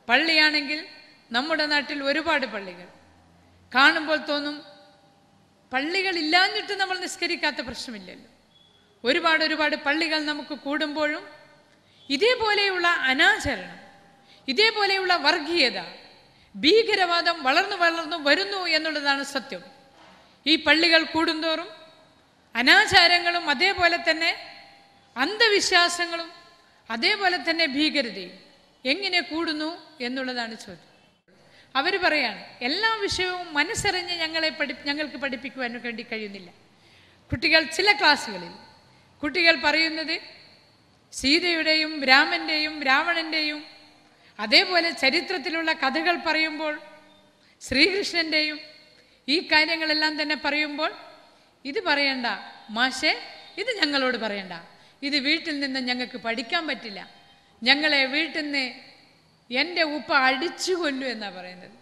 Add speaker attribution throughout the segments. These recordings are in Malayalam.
Speaker 1: പള്ളിയാണെങ്കിൽ നമ്മുടെ നാട്ടിൽ ഒരുപാട് പള്ളികൾ കാണുമ്പോൾ തോന്നും പള്ളികൾ ഇല്ലാഞ്ഞിട്ട് നമ്മൾ നിസ്കരിക്കാത്ത പ്രശ്നമില്ലല്ലോ ഒരുപാട് ഒരുപാട് പള്ളികൾ നമുക്ക് കൂടുമ്പോഴും ഇതേപോലെയുള്ള അനാചരണം ഇതേപോലെയുള്ള വർഗീയത ഭീകരവാദം വളർന്നു വളർന്നു വരുന്നു എന്നുള്ളതാണ് സത്യം ഈ പള്ളികൾ കൂടുന്തോറും അനാചാരങ്ങളും അതേപോലെ തന്നെ അന്ധവിശ്വാസങ്ങളും അതേപോലെ തന്നെ ഭീകരതയും എങ്ങനെ കൂടുന്നു എന്നുള്ളതാണ് ചോദ്യം അവർ പറയാണ് എല്ലാ വിഷയവും മനസ്സറിഞ്ഞ് ഞങ്ങളെ പഠി ഞങ്ങൾക്ക് പഠിപ്പിക്കുവാൻ വേണ്ടി കഴിയുന്നില്ല കുട്ടികൾ ചില ക്ലാസ്സുകളിൽ കുട്ടികൾ പറയുന്നത് സീതയുടെയും രാമൻ്റെയും രാവണൻ്റെയും അതേപോലെ ചരിത്രത്തിലുള്ള കഥകൾ പറയുമ്പോൾ ശ്രീകൃഷ്ണൻ്റെയും ഈ കാര്യങ്ങളെല്ലാം തന്നെ പറയുമ്പോൾ ഇത് പറയണ്ട മാഷെ ഇത് ഞങ്ങളോട് പറയണ്ട ഇത് വീട്ടിൽ നിന്ന് ഞങ്ങൾക്ക് പഠിക്കാൻ പറ്റില്ല ഞങ്ങളെ വീട്ടിൽ നിന്ന് എൻ്റെ ഉപ്പ അടിച്ചു കൊല്ലു എന്നാ പറയുന്നത്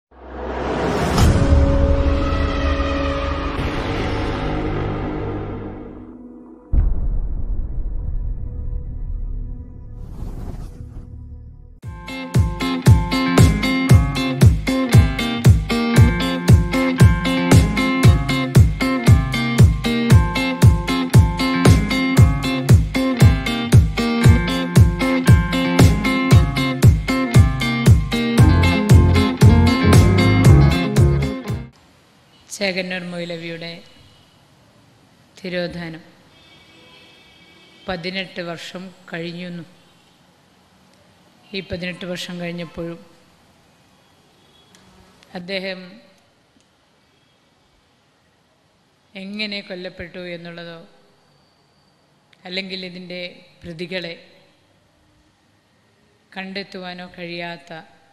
Speaker 1: ചേകന്നൂർ മൊയ്ലവിയുടെ തിരോധാനം പതിനെട്ട് വർഷം കഴിഞ്ഞുന്നു ഈ പതിനെട്ട് വർഷം കഴിഞ്ഞപ്പോഴും അദ്ദേഹം എങ്ങനെ കൊല്ലപ്പെട്ടു എന്നുള്ളതോ അല്ലെങ്കിൽ ഇതിൻ്റെ പ്രതികളെ കണ്ടെത്തുവാനോ കഴിയാത്ത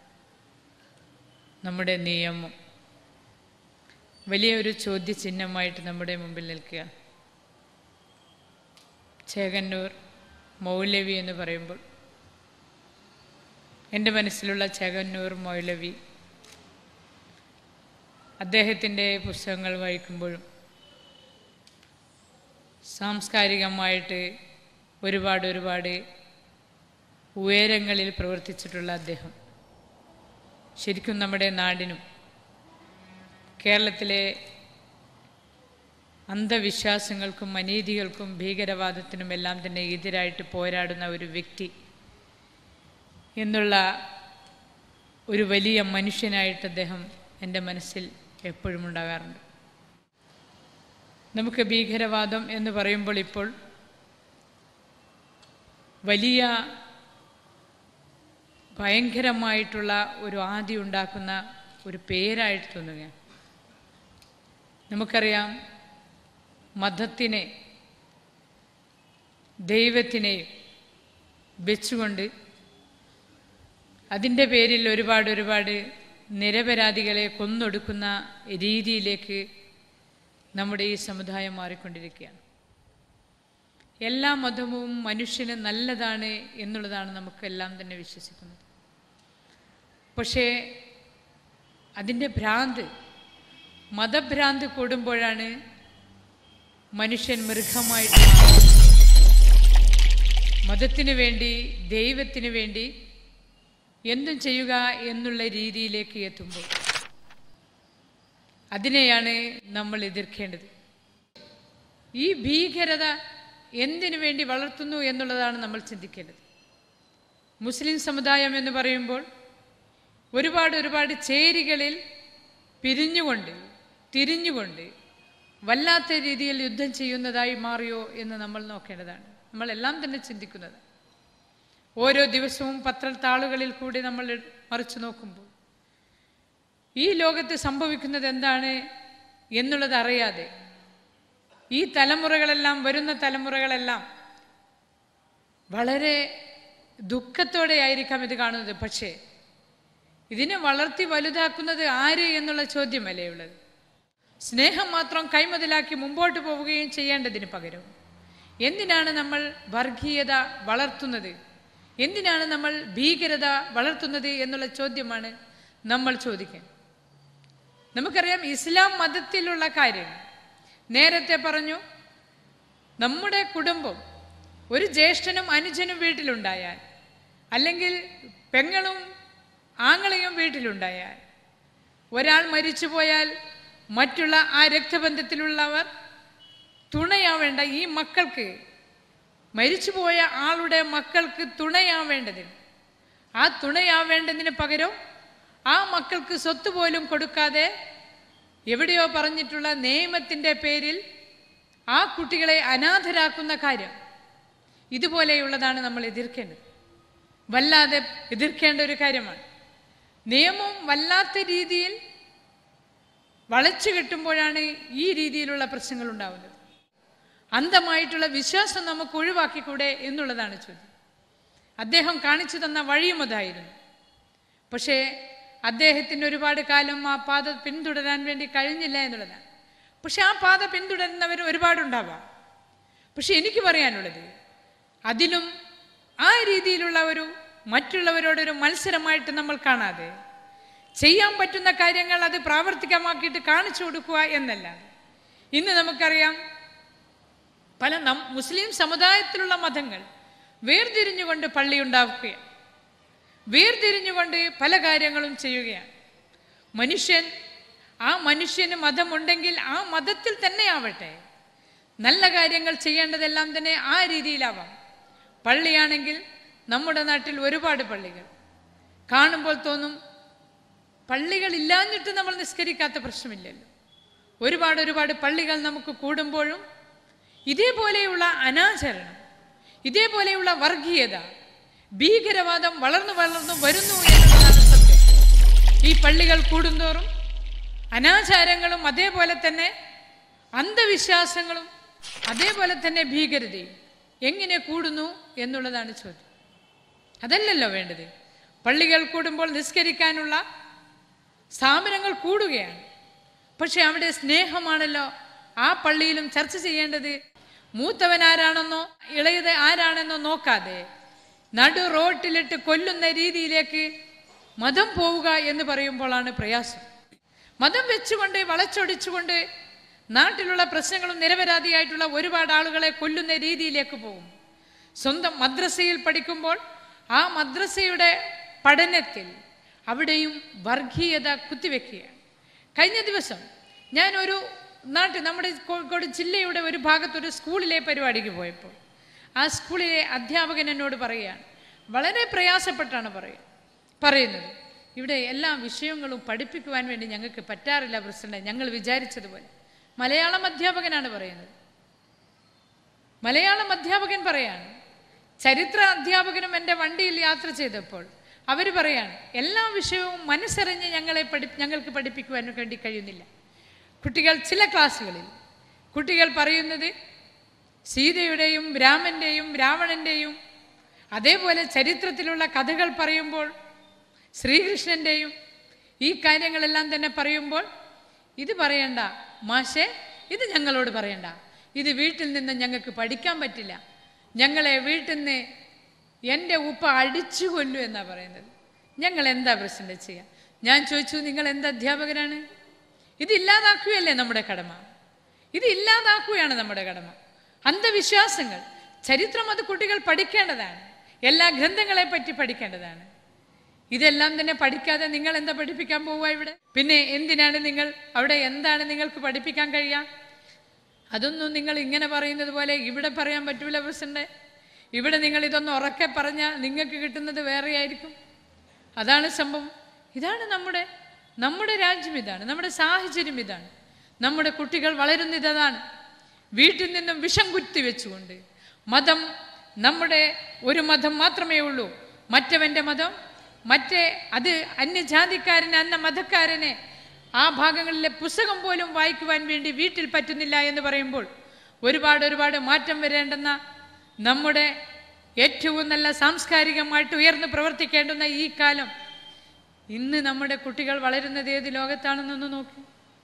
Speaker 1: നമ്മുടെ നിയമം വലിയൊരു ചോദ്യചിഹ്നമായിട്ട് നമ്മുടെ മുമ്പിൽ നിൽക്കുക ചേകന്നൂർ മൗലവി എന്ന് പറയുമ്പോൾ എൻ്റെ മനസ്സിലുള്ള ചേകന്നൂർ മൗലവി അദ്ദേഹത്തിൻ്റെ പുസ്തകങ്ങൾ വായിക്കുമ്പോഴും സാംസ്കാരികമായിട്ട് ഒരുപാട് ഒരുപാട് ഉയരങ്ങളിൽ പ്രവർത്തിച്ചിട്ടുള്ള അദ്ദേഹം ശരിക്കും നമ്മുടെ നാടിനും കേരളത്തിലെ അന്ധവിശ്വാസങ്ങൾക്കും അനീതികൾക്കും ഭീകരവാദത്തിനും എല്ലാം തന്നെ എതിരായിട്ട് പോരാടുന്ന ഒരു വ്യക്തി എന്നുള്ള ഒരു വലിയ മനുഷ്യനായിട്ട് അദ്ദേഹം എൻ്റെ മനസ്സിൽ എപ്പോഴും ഉണ്ടാകാറുണ്ട് നമുക്ക് ഭീകരവാദം എന്ന് പറയുമ്പോൾ ഇപ്പോൾ വലിയ ഭയങ്കരമായിട്ടുള്ള ഒരു ആദി ഉണ്ടാക്കുന്ന ഒരു പേരായിട്ട് തോന്നുകയാണ് നമുക്കറിയാം മതത്തിനെ ദൈവത്തിനെയും വെച്ചുകൊണ്ട് അതിൻ്റെ പേരിൽ ഒരുപാട് ഒരുപാട് നിരപരാധികളെ കൊന്നൊടുക്കുന്ന രീതിയിലേക്ക് നമ്മുടെ ഈ സമുദായം മാറിക്കൊണ്ടിരിക്കുകയാണ് എല്ലാ മതവും മനുഷ്യന് നല്ലതാണ് എന്നുള്ളതാണ് നമുക്കെല്ലാം തന്നെ വിശ്വസിക്കുന്നത് പക്ഷേ അതിൻ്റെ ഭ്രാന്ത് മതഭ്രാന്ത് കൂടുമ്പോഴാണ് മനുഷ്യൻ മൃഗമായിട്ട് മാറുന്നത്. മതത്തിന് വേണ്ടി ദൈവത്തിന് വേണ്ടി എന്തും ചെയ്യുക എന്നുള്ള രീതിയിലേക്ക് എത്തുമ്പോൾ അതിനെയാണ് നമ്മൾ എതിർക്കേണ്ടത് ഈ ഭീകരത എന്തിനു വേണ്ടി വളർത്തുന്നു എന്നുള്ളതാണ് നമ്മൾ ചിന്തിക്കേണ്ടത് മുസ്ലിം സമുദായം എന്ന് പറയുമ്പോൾ ഒരുപാട് ഒരുപാട് ചേരികളിൽ പിരിഞ്ഞുകൊണ്ട് തിരിഞ്ഞുകൊണ്ട് വല്ലാത്ത രീതിയിൽ യുദ്ധം ചെയ്യുന്നതായി മാറിയോ എന്ന് നമ്മൾ നോക്കേണ്ടതാണ് നമ്മളെല്ലാം തന്നെ ചിന്തിക്കുന്നത് ഓരോ ദിവസവും പത്രത്താളുകളിൽ കൂടി നമ്മൾ മറിച്ചു നോക്കുമ്പോൾ ഈ ലോകത്ത് സംഭവിക്കുന്നത് എന്താണ് എന്നുള്ളത് അറിയാതെ ഈ തലമുറകളെല്ലാം വരുന്ന തലമുറകളെല്ലാം വളരെ ദുഃഖത്തോടെ ആയിരിക്കാം ഇത് കാണുന്നത് പക്ഷേ ഇതിനെ വളർത്തി വലുതാക്കുന്നത് ആര് എന്നുള്ള ചോദ്യമല്ലേ ഉള്ളത് സ്നേഹം മാത്രം കൈമുതലാക്കി മുമ്പോട്ട് പോവുകയും ചെയ്യേണ്ടതിന് പകരം എന്തിനാണ് നമ്മൾ വർഗീയത വളർത്തുന്നത് എന്തിനാണ് നമ്മൾ ഭീകരത വളർത്തുന്നത് എന്നുള്ള ചോദ്യമാണ് നമ്മൾ ചോദിക്കുന്നത് നമുക്കറിയാം ഇസ്ലാം മതത്തിലുള്ള കാര്യം നേരത്തെ പറഞ്ഞു നമ്മുടെ കുടുംബം ഒരു ജ്യേഷ്ഠനും അനുജനും വീട്ടിലുണ്ടായാൽ അല്ലെങ്കിൽ പെങ്ങളും ആങ്ങളെയും വീട്ടിലുണ്ടായാൽ ഒരാൾ മരിച്ചു പോയാൽ മറ്റുള്ള ആ രക്തബന്ധത്തിലുള്ളവർ തുണയാവേണ്ട ഈ മക്കൾക്ക് മരിച്ചുപോയ ആളുടെ മക്കൾക്ക് തുണയാവേണ്ടതിന് ആ തുണയാവേണ്ടതിന് പകരം ആ മക്കൾക്ക് സ്വത്ത് പോലും കൊടുക്കാതെ എവിടെയോ പറഞ്ഞിട്ടുള്ള നിയമത്തിൻ്റെ പേരിൽ ആ കുട്ടികളെ അനാഥരാക്കുന്ന കാര്യം ഇതുപോലെയുള്ളതാണ് നമ്മൾ എതിർക്കേണ്ടത് വല്ലാതെ എതിർക്കേണ്ട ഒരു കാര്യമാണ് നിയമം വല്ലാത്ത രീതിയിൽ വളച്ചു കെട്ടുമ്പോഴാണ് ഈ രീതിയിലുള്ള പ്രശ്നങ്ങൾ ഉണ്ടാവുന്നത് അന്ധമായിട്ടുള്ള വിശ്വാസം നമുക്ക് ഒഴിവാക്കിക്കൂടെ എന്നുള്ളതാണ് ചോദ്യം അദ്ദേഹം കാണിച്ചു തന്ന വഴിയും അതായിരുന്നു പക്ഷേ അദ്ദേഹത്തിന് ഒരുപാട് കാലം ആ പാത പിന്തുടരാൻ വേണ്ടി കഴിഞ്ഞില്ല എന്നുള്ളതാണ് പക്ഷെ ആ പാത പിന്തുടരുന്നവർ ഒരുപാടുണ്ടാവാം പക്ഷെ എനിക്ക് പറയാനുള്ളത് അതിലും ആ രീതിയിലുള്ള ഒരു മറ്റുള്ളവരോടൊരു മത്സരമായിട്ട് നമ്മൾ കാണാതെ ചെയ്യാൻ പറ്റുന്ന കാര്യങ്ങൾ അത് പ്രാവർത്തികമാക്കിയിട്ട് കാണിച്ചു കൊടുക്കുക എന്നല്ല ഇന്ന് നമുക്കറിയാം പല നം മുസ്ലിം സമുദായത്തിലുള്ള മതങ്ങൾ വേർതിരിഞ്ഞുകൊണ്ട് പള്ളി ഉണ്ടാക്കുകയാണ് വേർതിരിഞ്ഞുകൊണ്ട് പല കാര്യങ്ങളും ചെയ്യുകയാണ് മനുഷ്യൻ ആ മനുഷ്യന് മതമുണ്ടെങ്കിൽ ആ മതത്തിൽ തന്നെ ആവട്ടെ നല്ല കാര്യങ്ങൾ ചെയ്യേണ്ടതെല്ലാം തന്നെ ആ രീതിയിലാവാം പള്ളിയാണെങ്കിൽ നമ്മുടെ നാട്ടിൽ ഒരുപാട് പള്ളികൾ കാണുമ്പോൾ തോന്നും പള്ളികൾ ഇല്ലാഞ്ഞിട്ട് നമ്മൾ നിസ്കരിക്കാത്ത പ്രശ്നമില്ലല്ലോ ഒരുപാട് ഒരുപാട് പള്ളികൾ നമുക്ക് കൂടുമ്പോഴും ഇതേപോലെയുള്ള അനാചരണം ഇതേപോലെയുള്ള വർഗീയത ഭീകരവാദം വളർന്നു വളർന്നു വരുന്നു എന്നുള്ളതാണ് സത്യം ഈ പള്ളികൾ കൂടുന്തോറും അനാചാരങ്ങളും അതേപോലെ തന്നെ അന്ധവിശ്വാസങ്ങളും അതേപോലെ തന്നെ ഭീകരതയും എങ്ങനെ കൂടുന്നു എന്നുള്ളതാണ് ചോദ്യം അതല്ലല്ലോ വേണ്ടത് പള്ളികൾ കൂടുമ്പോൾ നിസ്കരിക്കാനുള്ള സ്ഥാപനങ്ങൾ കൂടുകയാണ് പക്ഷെ അവിടെ സ്നേഹമാണല്ലോ ആ പള്ളിയിലും ചർച്ച ചെയ്യേണ്ടത് മൂത്തവൻ ആരാണെന്നോ ഇളയത് ആരാണെന്നോ നോക്കാതെ നടു റോട്ടിലിട്ട് കൊല്ലുന്ന രീതിയിലേക്ക് മതം പോവുക എന്ന് പറയുമ്പോഴാണ് പ്രയാസം മതം വെച്ചുകൊണ്ട് വളച്ചൊടിച്ചുകൊണ്ട് നാട്ടിലുള്ള പ്രശ്നങ്ങളും നിരപരാധിയായിട്ടുള്ള ഒരുപാട് ആളുകളെ കൊല്ലുന്ന രീതിയിലേക്ക് പോകും സ്വന്തം മദ്രസയിൽ പഠിക്കുമ്പോൾ ആ മദ്രസയുടെ പഠനത്തിൽ അവിടെയും വർഗീയത കുത്തിവെക്കുകയാണ് കഴിഞ്ഞ ദിവസം ഞാൻ ഒരു നാട്ടിൽ നമ്മുടെ കോഴിക്കോട് ജില്ലയുടെ ഒരു ഭാഗത്തൊരു സ്കൂളിലെ പരിപാടിക്ക് പോയപ്പോൾ ആ സ്കൂളിലെ അധ്യാപകൻ എന്നോട് പറയുകയാണ് വളരെ പ്രയാസപ്പെട്ടാണ് പറയുക പറയുന്നത് ഇവിടെ എല്ലാ വിഷയങ്ങളും പഠിപ്പിക്കുവാൻ വേണ്ടി ഞങ്ങൾക്ക് പറ്റാറില്ല പ്രസിഡന്റ് ഞങ്ങൾ വിചാരിച്ചതുപോലെ മലയാളം അധ്യാപകനാണ് പറയുന്നത് മലയാളം അധ്യാപകൻ പറയാണ് ചരിത്ര അധ്യാപകനും എൻ്റെ വണ്ടിയിൽ യാത്ര ചെയ്തപ്പോൾ അവർ പറയാണ് എല്ലാ വിഷയവും മനസ്സറിഞ്ഞ് ഞങ്ങളെ പഠി ഞങ്ങൾക്ക് പഠിപ്പിക്കുവാൻ വേണ്ടി കഴിയുന്നില്ല കുട്ടികൾ ചില ക്ലാസ്സുകളിൽ കുട്ടികൾ പറയുന്നത് സീതയുടെയും രാമൻ്റെയും രാവണൻ്റെയും അതേപോലെ ചരിത്രത്തിലുള്ള കഥകൾ പറയുമ്പോൾ ശ്രീകൃഷ്ണൻ്റെയും ഈ കാര്യങ്ങളെല്ലാം തന്നെ പറയുമ്പോൾ ഇത് പറയണ്ട മാഷെ ഇത് ഞങ്ങളോട് പറയണ്ട ഇത് വീട്ടിൽ നിന്ന് ഞങ്ങൾക്ക് പഠിക്കാൻ പറ്റില്ല ഞങ്ങളെ വീട്ടിൽ നിന്ന് എൻ്റെ ഉപ്പ അടിച്ചു കൊല്ലു എന്നാ പറയുന്നത് ഞങ്ങൾ എന്താ പ്രസിഡന്റ് ചെയ്യുക ഞാൻ ചോദിച്ചു നിങ്ങൾ എന്ത് അധ്യാപകരാണ് ഇത് ഇല്ലാതാക്കുകയല്ലേ നമ്മുടെ കടമ ഇത് ഇല്ലാതാക്കുകയാണ് നമ്മുടെ കടമ അന്ധവിശ്വാസങ്ങൾ ചരിത്രം അത് കുട്ടികൾ പഠിക്കേണ്ടതാണ് എല്ലാ ഗ്രന്ഥങ്ങളെ പറ്റി പഠിക്കേണ്ടതാണ് ഇതെല്ലാം തന്നെ പഠിക്കാതെ നിങ്ങൾ എന്താ പഠിപ്പിക്കാൻ പോവുക ഇവിടെ പിന്നെ എന്തിനാണ് നിങ്ങൾ അവിടെ എന്താണ് നിങ്ങൾക്ക് പഠിപ്പിക്കാൻ കഴിയുക അതൊന്നും നിങ്ങൾ ഇങ്ങനെ പറയുന്നത് പോലെ ഇവിടെ പറയാൻ പറ്റൂല പ്രസിഡന്റ് ഇവിടെ നിങ്ങൾ ഇതൊന്ന് ഉറക്കെ പറഞ്ഞാൽ നിങ്ങൾക്ക് കിട്ടുന്നത് വേറെയായിരിക്കും അതാണ് സംഭവം ഇതാണ് നമ്മുടെ നമ്മുടെ രാജ്യം ഇതാണ് നമ്മുടെ സാഹചര്യം ഇതാണ് നമ്മുടെ കുട്ടികൾ വളരുന്നത് അതാണ് വീട്ടിൽ നിന്നും വിഷം കുത്തി വെച്ചുകൊണ്ട് മതം നമ്മുടെ ഒരു മതം മാത്രമേ ഉള്ളൂ മറ്റവൻ്റെ മതം മറ്റേ അത് അന്യജാതിക്കാരനെ അന്ന മതക്കാരനെ ആ ഭാഗങ്ങളിലെ പുസ്തകം പോലും വായിക്കുവാൻ വേണ്ടി വീട്ടിൽ പറ്റുന്നില്ല എന്ന് പറയുമ്പോൾ ഒരുപാട് ഒരുപാട് മാറ്റം വരേണ്ടെന്ന നമ്മുടെ ഏറ്റവും നല്ല സാംസ്കാരികമായിട്ട് ഉയർന്നു പ്രവർത്തിക്കേണ്ടുന്ന ഈ കാലം ഇന്ന് നമ്മുടെ കുട്ടികൾ വളരുന്നത് ഏത് ലോകത്താണെന്നൊന്ന് നോക്കി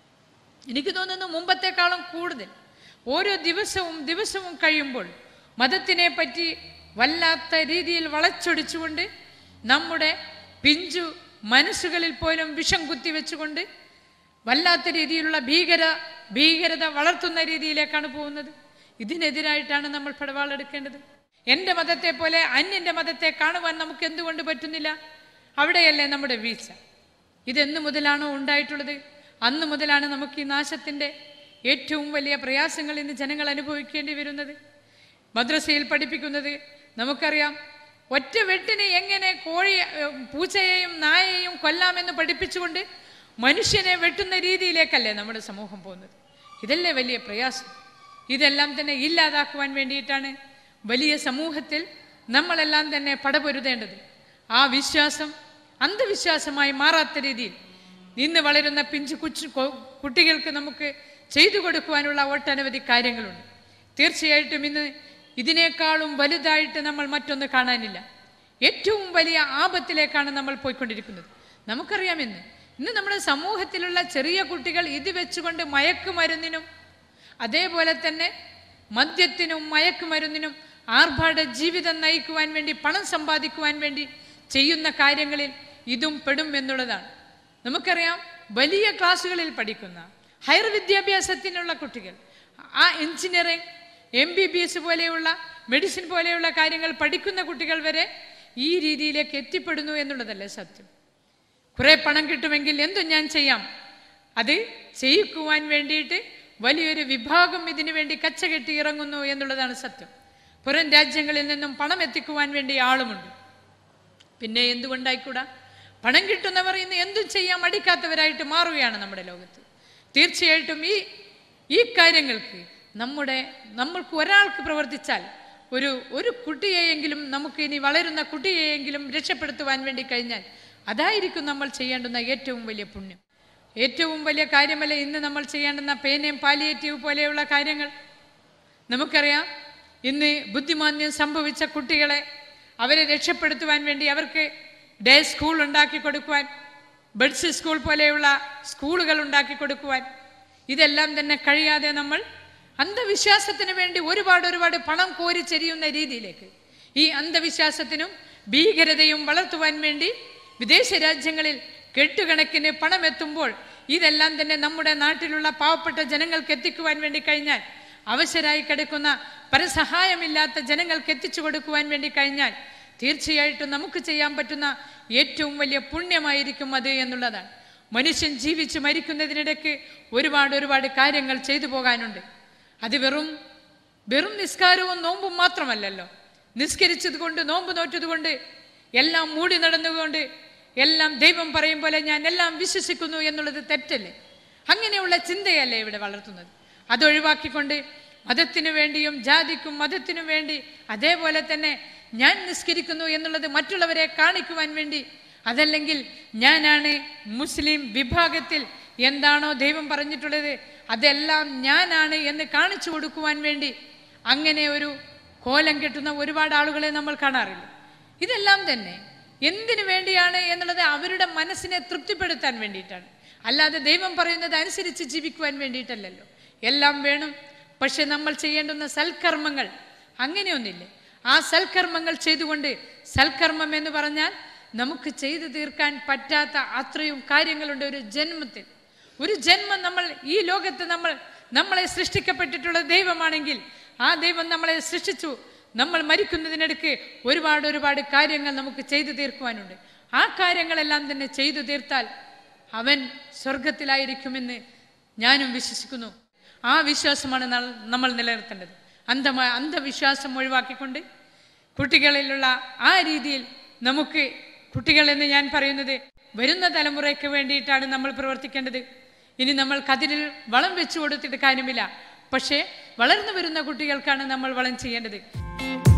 Speaker 1: എനിക്ക് തോന്നുന്നു മുമ്പത്തെക്കാളും കൂടുതൽ ഓരോ ദിവസവും ദിവസവും കഴിയുമ്പോൾ മതത്തിനെ പറ്റി വല്ലാത്ത രീതിയിൽ വളച്ചൊടിച്ചുകൊണ്ട് നമ്മുടെ പിഞ്ചു മനസ്സുകളിൽ പോലും വിഷം കുത്തിവെച്ചുകൊണ്ട് വല്ലാത്ത രീതിയിലുള്ള ഭീകര ഭീകരത വളർത്തുന്ന രീതിയിലേക്കാണ് പോകുന്നത് ഇതിനെതിരായിട്ടാണ് നമ്മൾ പടവാളെടുക്കേണ്ടത് എൻ്റെ മതത്തെ പോലെ അന്യൻ്റെ മതത്തെ കാണുവാൻ നമുക്ക് എന്തുകൊണ്ട് പറ്റുന്നില്ല അവിടെയല്ലേ നമ്മുടെ വീഴ്ച ഇതെന്ന് മുതലാണോ ഉണ്ടായിട്ടുള്ളത് അന്ന് മുതലാണ് നമുക്ക് ഈ നാശത്തിൻ്റെ ഏറ്റവും വലിയ പ്രയാസങ്ങൾ ഇന്ന് ജനങ്ങൾ അനുഭവിക്കേണ്ടി വരുന്നത് മദ്രസയിൽ പഠിപ്പിക്കുന്നത് നമുക്കറിയാം ഒറ്റ വെട്ടിന് എങ്ങനെ കോഴി ഏഹ്, പൂച്ചയെയും നായയെയും കൊല്ലാമെന്ന് പഠിപ്പിച്ചുകൊണ്ട് മനുഷ്യനെ വെട്ടുന്ന രീതിയിലേക്കല്ലേ നമ്മുടെ സമൂഹം പോകുന്നത് ഇതല്ലേ വലിയ പ്രയാസം ഇതെല്ലാം തന്നെ ഇല്ലാതാക്കുവാൻ വേണ്ടിയിട്ടാണ് വലിയ സമൂഹത്തിൽ നമ്മളെല്ലാം തന്നെ പടപൊരുതേണ്ടത് ആ വിശ്വാസം അന്ധവിശ്വാസമായി മാറാത്ത രീതിയിൽ ഇന്ന് വളരുന്ന പിഞ്ചു കുച്ചു കൊ- കുട്ടികൾക്ക് നമുക്ക് ചെയ്തു കൊടുക്കുവാനുള്ള ഒട്ടനവധി കാര്യങ്ങളുണ്ട് തീർച്ചയായിട്ടും ഇന്ന് ഇതിനേക്കാളും വലുതായിട്ട് നമ്മൾ മറ്റൊന്ന് കാണാനില്ല ഏറ്റവും വലിയ ആപത്തിലേക്കാണ് നമ്മൾ പോയിക്കൊണ്ടിരിക്കുന്നത് നമുക്കറിയാം ഇന്ന് ഇന്ന് നമ്മുടെ സമൂഹത്തിലുള്ള ചെറിയ കുട്ടികൾ ഇത് വെച്ചുകൊണ്ട് മയക്കുമരുന്നിനും അതേപോലെ തന്നെ മദ്യത്തിനും മയക്കുമരുന്നിനും ആർഭാട ജീവിതം നയിക്കുവാൻ വേണ്ടി പണം സമ്പാദിക്കുവാൻ വേണ്ടി ചെയ്യുന്ന കാര്യങ്ങളിൽ ഇതും പെടും എന്നുള്ളതാണ് നമുക്കറിയാം വലിയ ക്ലാസ്സുകളിൽ പഠിക്കുന്ന ഹയർ വിദ്യാഭ്യാസത്തിനുള്ള കുട്ടികൾ ആ engineering M B B S പോലെയുള്ള മെഡിസിൻ പോലെയുള്ള കാര്യങ്ങൾ പഠിക്കുന്ന കുട്ടികൾ വരെ ഈ രീതിയിലേക്ക് എത്തിപ്പെടുന്നു എന്നുള്ളതല്ലേ സത്യം കുറെ പണം കിട്ടുമെങ്കിൽ എന്തും ഞാൻ ചെയ്യാം അത് ചെയ്യിക്കുവാൻ വേണ്ടിയിട്ട് വലിയൊരു വിഭാഗം ഇതിനു വേണ്ടി കച്ചകെട്ടി ഇറങ്ങുന്നു എന്നുള്ളതാണ് സത്യം പുറം രാജ്യങ്ങളിൽ നിന്നും പണം എത്തിക്കുവാൻ വേണ്ടി ആളുമുണ്ട് പിന്നെ എന്തുകൊണ്ടായിക്കൂടാ പണം കിട്ടുന്നവർ ഇന്ന് എന്തും ചെയ്യാൻ മടിക്കാത്തവരായിട്ട് മാറുകയാണ് നമ്മുടെ ലോകത്ത് തീർച്ചയായിട്ടും ഈ ഈ കാര്യങ്ങൾക്ക് നമ്മുടെ നമ്മൾക്ക് ഒരാൾക്ക് പ്രവർത്തിച്ചാൽ ഒരു ഒരു കുട്ടിയെയെങ്കിലും നമുക്ക് ഇനി വളരുന്ന കുട്ടിയെയെങ്കിലും രക്ഷപ്പെടുത്തുവാൻ വേണ്ടി കഴിഞ്ഞാൽ അതായിരിക്കും നമ്മൾ ചെയ്യേണ്ടുന്ന ഏറ്റവും വലിയ പുണ്യം ഏറ്റവും വലിയ കാര്യമല്ല ഇന്ന് നമ്മൾ ചെയ്യേണ്ടുന്ന പേനയും പാലിയേറ്റീവ് പോലെയുള്ള കാര്യങ്ങൾ നമുക്കറിയാം ഇന്ന് ബുദ്ധിമാന്യം സംഭവിച്ച കുട്ടികളെ അവരെ രക്ഷപ്പെടുത്തുവാൻ വേണ്ടി അവർക്ക് ഡേ സ്കൂൾ ഉണ്ടാക്കി കൊടുക്കുവാൻ ബഡ്സ് സ്കൂൾ പോലെയുള്ള സ്കൂളുകൾ ഉണ്ടാക്കി കൊടുക്കുവാൻ ഇതെല്ലാം തന്നെ കഴിയാതെ നമ്മൾ അന്ധവിശ്വാസത്തിന് വേണ്ടി ഒരുപാട് ഒരുപാട് പണം കോരിച്ചെരിയുന്ന രീതിയിലേക്ക് ഈ അന്ധവിശ്വാസത്തിനും ഭീകരതയും വളർത്തുവാൻ വേണ്ടി വിദേശ രാജ്യങ്ങളിൽ കെട്ടുകണക്കിന് പണം എത്തുമ്പോൾ ഇതെല്ലാം തന്നെ നമ്മുടെ നാട്ടിലുള്ള പാവപ്പെട്ട ജനങ്ങൾക്ക് എത്തിക്കുവാൻ വേണ്ടി കഴിഞ്ഞാൽ അവശരായി കിടക്കുന്ന പരസഹായമില്ലാത്ത ജനങ്ങൾക്ക് എത്തിച്ചു കൊടുക്കുവാൻ വേണ്ടി കഴിഞ്ഞാൽ തീർച്ചയായിട്ടും നമുക്ക് ചെയ്യാൻ പറ്റുന്ന ഏറ്റവും വലിയ പുണ്യമായിരിക്കും അത് എന്നുള്ളതാണ് മനുഷ്യൻ ജീവിച്ച് മരിക്കുന്നതിനിടയ്ക്ക് ഒരുപാട് ഒരുപാട് കാര്യങ്ങൾ ചെയ്തു പോകാനുണ്ട് അത് വെറും വെറും നിസ്കാരവും നോമ്പും മാത്രമല്ലല്ലോ നിസ്കരിച്ചത് കൊണ്ട് നോമ്പ് നോറ്റത് കൊണ്ട് എല്ലാം മൂടി നടന്നുകൊണ്ട് എല്ലാം ദൈവം പറയും പോലെ ഞാൻ എല്ലാം വിശ്വസിക്കുന്നു എന്നുള്ളത് തെറ്റല്ലേ അങ്ങനെയുള്ള ചിന്തയല്ലേ ഇവിടെ വളർത്തുന്നത് അതൊഴിവാക്കിക്കൊണ്ട് മതത്തിനു വേണ്ടിയും ജാതിക്കും മതത്തിനു വേണ്ടി അതേപോലെ തന്നെ ഞാൻ നിസ്കരിക്കുന്നു എന്നുള്ളത് മറ്റുള്ളവരെ കാണിക്കുവാൻ വേണ്ടി അതല്ലെങ്കിൽ ഞാനാണ് മുസ്ലിം വിഭാഗത്തിൽ എന്താണോ ദൈവം പറഞ്ഞിട്ടുള്ളത് അതെല്ലാം ഞാനാണ് എന്ന് കാണിച്ചു കൊടുക്കുവാൻ വേണ്ടി അങ്ങനെ ഒരു കോലം കെട്ടുന്ന ഒരുപാട് ആളുകളെ നമ്മൾ കാണാറില്ല ഇതെല്ലാം തന്നെ എന്തിനു വേണ്ടിയാണ് എന്നുള്ളത് അവരുടെ മനസ്സിനെ തൃപ്തിപ്പെടുത്താൻ വേണ്ടിയിട്ടാണ് അല്ലാതെ ദൈവം പറയുന്നത് അനുസരിച്ച് ജീവിക്കുവാൻ വേണ്ടിയിട്ടല്ലല്ലോ എല്ലാം വേണം പക്ഷെ നമ്മൾ ചെയ്യേണ്ടുന്ന സൽക്കർമ്മങ്ങൾ അങ്ങനെയൊന്നില്ലേ ആ സൽക്കർമ്മങ്ങൾ ചെയ്തുകൊണ്ട് സൽക്കർമ്മം എന്ന് പറഞ്ഞാൽ നമുക്ക് ചെയ്തു തീർക്കാൻ പറ്റാത്ത അത്രയും കാര്യങ്ങളുണ്ട് ഒരു ജന്മത്തിൽ ഒരു ജന്മം നമ്മൾ ഈ ലോകത്ത് നമ്മൾ നമ്മളെ സൃഷ്ടിക്കപ്പെട്ടിട്ടുള്ള ദൈവമാണെങ്കിൽ ആ ദൈവം നമ്മളെ സൃഷ്ടിച്ചു നമ്മൾ മരിക്കുന്നതിനിടയ്ക്ക് ഒരുപാട് ഒരുപാട് കാര്യങ്ങൾ നമുക്ക് ചെയ്തു തീർക്കുവാനുണ്ട് ആ കാര്യങ്ങളെല്ലാം തന്നെ ചെയ്തു തീർത്താൽ അവൻ സ്വർഗത്തിലായിരിക്കുമെന്ന് ഞാനും വിശ്വസിക്കുന്നു ആ വിശ്വാസമാണ് ന- നമ്മൾ നിലനിർത്തേണ്ടത് അന്ധമായ അന്ധവിശ്വാസം ഒഴിവാക്കിക്കൊണ്ട് കുട്ടികളിലുള്ള ആ രീതിയിൽ നമുക്ക് കുട്ടികളെന്ന് ഞാൻ പറയുന്നത് വരുന്ന തലമുറയ്ക്ക് വേണ്ടിയിട്ടാണ് നമ്മൾ പ്രവർത്തിക്കേണ്ടത് ഇനി നമ്മൾ കതിരിൽ വളം വെച്ചു കൊടുത്തിട്ട് കാര്യമില്ല പക്ഷേ വളർന്നു വരുന്ന കുട്ടികൾക്കാണ് നമ്മൾ വളം ചെയ്യേണ്ടത്